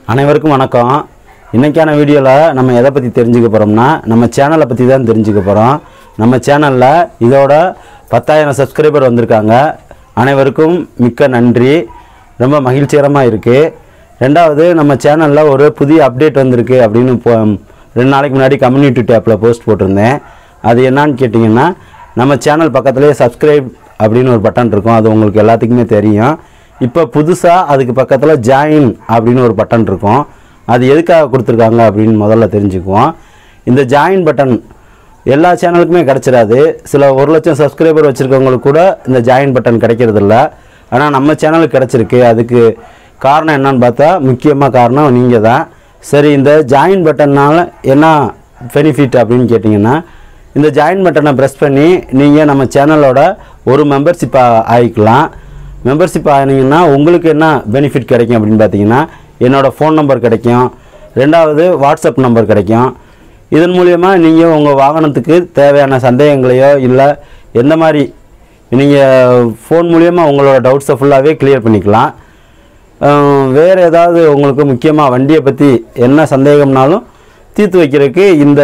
அனைவருக்கும் வணக்கம் இன்றைக்கான வீடியோவில் நம்ம எதை பற்றி தெரிஞ்சுக்க போகிறோம்னா நம்ம சேனலை பற்றி தான் தெரிஞ்சுக்க போகிறோம் நம்ம சேனலில் இதோட பத்தாயிரம் சப்ஸ்கிரைபர் வந்திருக்காங்க அனைவருக்கும் மிக்க நன்றி ரொம்ப மகிழ்ச்சிகரமாக இருக்குது ரெண்டாவது நம்ம சேனலில் ஒரு புதிய அப்டேட் வந்திருக்கு அப்படின்னு இப்போ ரெண்டு நாளைக்கு முன்னாடி கம்யூனிட்டி டேப்பில் போஸ்ட் போட்டிருந்தேன் அது என்னன்னு கேட்டிங்கன்னா நம்ம சேனல் பக்கத்துலேயே சப்ஸ்கிரைப் அப்படின்னு ஒரு பட்டன் இருக்கும் அது உங்களுக்கு எல்லாத்துக்குமே தெரியும் இப்போ புதுசாக அதுக்கு பக்கத்தில் ஜாயின் அப்படின்னு ஒரு பட்டன் இருக்கும் அது எதுக்காக கொடுத்துருக்காங்க அப்படின்னு முதல்ல தெரிஞ்சுக்குவோம் இந்த ஜாயின் பட்டன் எல்லா சேனலுக்குமே கிடச்சிடாது சில ஒரு லட்சம் சப்ஸ்கிரைபர் வச்சுருக்கவங்களுக்கு கூட இந்த ஜாயின் பட்டன் கிடைக்கிறதில்ல ஆனால் நம்ம சேனலுக்கு கிடச்சிருக்கு அதுக்கு காரணம் என்னன்னு பார்த்தா முக்கியமாக காரணம் நீங்கள் தான் சரி இந்த ஜாயின் பட்டன்னால் என்ன பெனிஃபிட் அப்படின்னு கேட்டிங்கன்னா இந்த ஜாயின் பட்டனை ப்ரெஸ் பண்ணி நீங்கள் நம்ம சேனலோட ஒரு மெம்பர்ஷிப் ஆகிக்கலாம் மெம்பர்ஷிப் ஆனீங்கன்னா உங்களுக்கு என்ன பெனிஃபிட் கிடைக்கும் அப்படின்னு பார்த்தீங்கன்னா என்னோடய ஃபோன் நம்பர் கிடைக்கும் ரெண்டாவது வாட்ஸ்அப் நம்பர் கிடைக்கும் இதன் மூலயமா நீங்கள் உங்கள் வாகனத்துக்கு தேவையான சந்தேகங்களையோ இல்லை எந்த மாதிரி நீங்கள் ஃபோன் மூலயமா உங்களோட டவுட்ஸை ஃபுல்லாகவே கிளியர் பண்ணிக்கலாம் அஹ் வேறு ஏதாவது உங்களுக்கு முக்கியமாக வண்டியை பற்றி என்ன சந்தேகம்னாலும் தீர்த்து வைக்கிறதுக்கு இந்த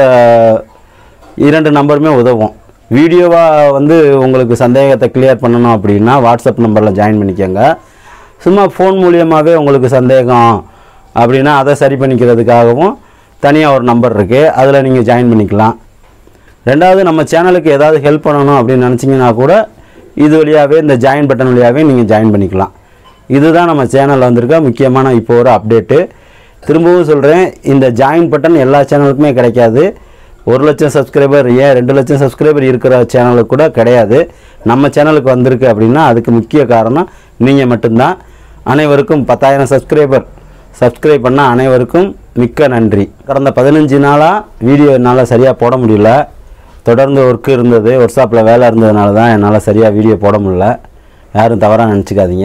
இரண்டு நம்பருமே உதவும் வீடியோவாக வந்து உங்களுக்கு சந்தேகத்தை கிளியர் பண்ணணும் அப்படின்னா வாட்ஸ்அப் நம்பரில் ஜாயின் பண்ணிக்கோங்க சும்மா ஃபோன் மூலியமாகவே உங்களுக்கு சந்தேகம் அப்படின்னா அதை சரி பண்ணிக்கிறதுக்காகவும் தனியாக ஒரு நம்பர் இருக்குது அதில் நீங்கள் ஜாயின் பண்ணிக்கலாம் ரெண்டாவது நம்ம சேனலுக்கு ஏதாவது ஹெல்ப் பண்ணணும் அப்படின்னு நினச்சிங்கன்னா கூட இது வழியாகவே இந்த ஜாயின் பட்டன் வழியாகவே நீங்கள் ஜாயின் பண்ணிக்கலாம் இதுதான் நம்ம சேனலில் வந்திருக்க முக்கியமான இப்போ ஒரு அப்டேட்டு திரும்பவும் சொல்கிறேன் இந்த ஜாயின் பட்டன் எல்லா சேனலுக்குமே கிடைக்காது ஒரு லட்சம் சப்ஸ்கிரைபர் ஏன் ரெண்டு லட்சம் சப்ஸ்கிரைபர் இருக்கிற சேனலுக்கு கூட கிடையாது நம்ம சேனலுக்கு வந்திருக்கு அப்படின்னா அதுக்கு முக்கிய காரணம் நீங்கள் மட்டும்தான் அனைவருக்கும் பத்தாயிரம் சப்ஸ்கிரைபர் சப்ஸ்கிரைப் பண்ண அனைவருக்கும் மிக்க நன்றி கடந்த பதினஞ்சு நாளாக வீடியோ என்னால் சரியாக போட முடியல தொடர்ந்து ஒர்க் இருந்தது ஒர்க்ஷாப்பில் வேலை இருந்ததுனால தான் என்னால் சரியாக வீடியோ போட முடியல யாரும் தவறாக நினச்சிக்காதீங்க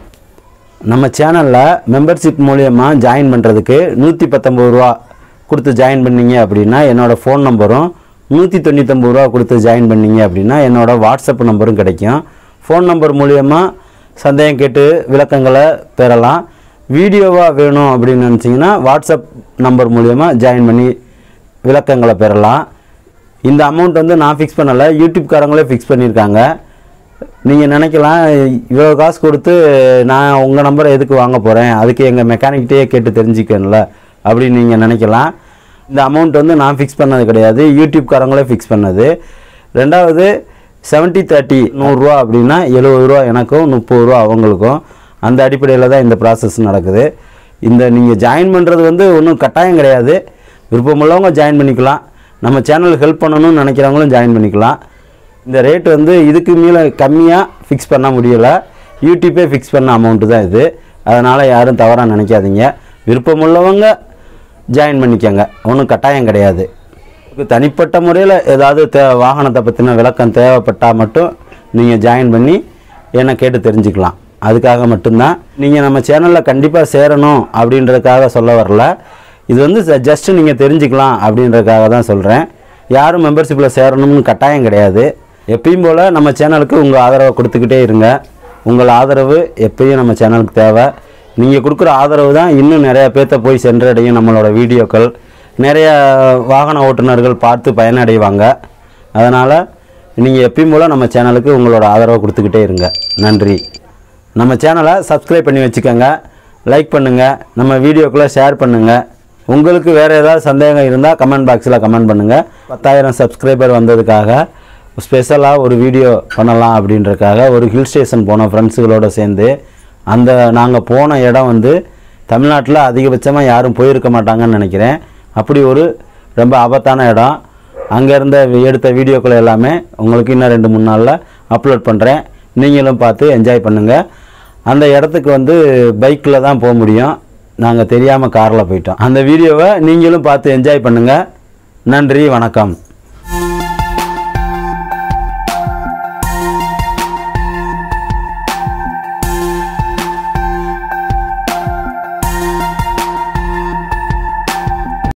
நம்ம சேனலில் மெம்பர்ஷிப் மூலியமாக ஜாயின் பண்ணுறதுக்கு நூற்றி பத்தொம்பது ரூபா கொடுத்து ஜாயின் பண்ணீங்க அப்படின்னா என்னோடய ஃபோன் நம்பரும் நூற்றி தொண்ணூத்தொம்பது ரூபா கொடுத்து ஜாயின் பண்ணீங்க அப்படின்னா என்னோடய வாட்ஸ்அப் நம்பரும் கிடைக்கும் ஃபோன் நம்பர் மூலியமாக சந்தேகம் கேட்டு விளக்கங்களை பெறலாம் வீடியோவாக வேணும் அப்படின்னு நினச்சிங்கன்னா வாட்ஸ்அப் நம்பர் மூலியமாக ஜாயின் பண்ணி விளக்கங்களை பெறலாம் இந்த அமௌண்ட் வந்து நான் ஃபிக்ஸ் பண்ணலை யூடியூப்காரங்களே ஃபிக்ஸ் பண்ணியிருக்காங்க நீங்கள் நினைக்கலாம் இவ்வளோ காசு கொடுத்து நான் உங்கள் நம்பரை எதுக்கு வாங்க போகிறேன் அதுக்கு எங்கள் மெக்கானிக்கிட்டே கேட்டு தெரிஞ்சுக்கணும்ல அப்படின்னு நீங்கள் நினைக்கலாம் இந்த அமௌண்ட் வந்து நான் ஃபிக்ஸ் பண்ணது கிடையாது யூடியூப்காரங்களே ஃபிக்ஸ் பண்ணது ரெண்டாவது செவன்ட்டி தேர்ட்டி நூறுரூவா அப்படின்னா எழுபது ரூபா எனக்கும் முப்பது ரூபா அவங்களுக்கும் அந்த அடிப்படையில் தான் இந்த ப்ராசஸ் நடக்குது இந்த நீங்கள் ஜாயின் பண்ணுறது வந்து ஒன்றும் கட்டாயம் கிடையாது விருப்பமுள்ளவங்க ஜாயின் பண்ணிக்கலாம் நம்ம சேனலுக்கு ஹெல்ப் பண்ணணும்னு நினைக்கிறவங்களும் ஜாயின் பண்ணிக்கலாம் இந்த ரேட் வந்து இதுக்கு மேலே கம்மியாக ஃபிக்ஸ் பண்ண முடியலை யூடியூப்பே ஃபிக்ஸ் பண்ண அமௌண்ட்டு தான் இது அதனால் யாரும் தவறாக நினைக்காதீங்க விருப்பமுள்ளவங்க ஜாயின் பண்ணிக்கோங்க ஒன்றும் கட்டாயம் கிடையாது உங்களுக்கு தனிப்பட்ட முறையில் ஏதாவது தே வாகனத்தை பற்றின விளக்கம் தேவைப்பட்டால் மட்டும் நீங்கள் ஜாயின் பண்ணி என்னை கேட்டு தெரிஞ்சுக்கலாம் அதுக்காக மட்டும்தான் நீங்கள் நம்ம சேனலில் கண்டிப்பாக சேரணும் அப்படின்றதுக்காக சொல்ல வரல இது வந்து ஜஸ்ட்டு நீங்கள் தெரிஞ்சுக்கலாம் அப்படின்றதுக்காக தான் சொல்கிறேன் யாரும் மெம்பர்ஷிப்பில் சேரணும்னு கட்டாயம் கிடையாது எப்பயும் போல் நம்ம சேனலுக்கு உங்கள் ஆதரவை கொடுத்துக்கிட்டே இருங்க உங்கள் ஆதரவு எப்பயும் நம்ம சேனலுக்கு தேவை நீங்கள் கொடுக்குற ஆதரவு தான் இன்னும் நிறையா பேர்த்த போய் சென்றடையும் நம்மளோட வீடியோக்கள் நிறைய வாகன ஓட்டுநர்கள் பார்த்து பயனடைவாங்க அதனால் நீங்கள் எப்பயும் போல் நம்ம சேனலுக்கு உங்களோட ஆதரவை கொடுத்துக்கிட்டே இருங்க நன்றி நம்ம சேனலை சப்ஸ்கிரைப் பண்ணி வச்சுக்கோங்க லைக் பண்ணுங்கள் நம்ம வீடியோக்குள்ளே ஷேர் பண்ணுங்கள் உங்களுக்கு வேறு ஏதாவது சந்தேகம் இருந்தால் கமெண்ட் பாக்ஸில் கமெண்ட் பண்ணுங்கள் பத்தாயிரம் சப்ஸ்கிரைபர் வந்ததுக்காக ஸ்பெஷலாக ஒரு வீடியோ பண்ணலாம் அப்படின்றதுக்காக ஒரு ஹில் ஸ்டேஷன் போனோம் ஃப்ரெண்ட்ஸுகளோடு சேர்ந்து அந்த நாங்கள் போன இடம் வந்து தமிழ்நாட்டில் அதிகபட்சமாக யாரும் போயிருக்க மாட்டாங்கன்னு நினைக்கிறேன் அப்படி ஒரு ரொம்ப ஆபத்தான இடம் அங்கே இருந்த எடுத்த வீடியோக்கள் எல்லாமே உங்களுக்கு இன்னும் ரெண்டு மூணு நாளில் அப்லோட் பண்ணுறேன் நீங்களும் பார்த்து என்ஜாய் பண்ணுங்கள் அந்த இடத்துக்கு வந்து பைக்கில் தான் போக முடியும் நாங்கள் தெரியாமல் காரில் போயிட்டோம் அந்த வீடியோவை நீங்களும் பார்த்து என்ஜாய் பண்ணுங்கள் நன்றி வணக்கம்